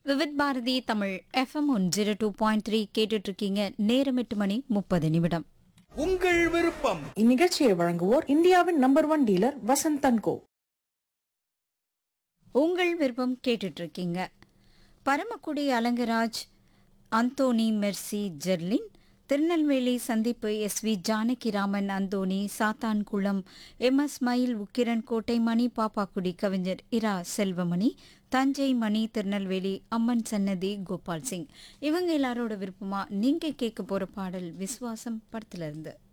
Vividh Bharati Tamil FM one zero two point three கேட்டுட்டு இருக்கீங்க நேரம் எட்டு மணி முப்பது நிமிடம் உங்கள் விருப்பம் இந்நிகழ்ச்சியை வழங்குவோர் இந்தியாவின் number one dealer Vasanthan co உங்கள் விருப்பம் கேட்டுட்டு இருக்கீங்க பரமக்குடி அலங்கராஜ் அந்தோனி மெர்சி ஜெர்லின் திருநெல்வேலி சந்திப்பு S V Janakiraman Anthony Sathankulam M S Mayil Ukkiran கோட்டை மணி பாப்பாக்குடி கவிஞர் இரா செல்வமணி தஞ்சை மணி திருநெல்வேலி அம்மன் சன்னதி கோபால் சிங் இவங்க எல்லாரோட விருப்பமா நீங்க கேட்க போற பாடல் விசுவாசம் படத்துல இருந்து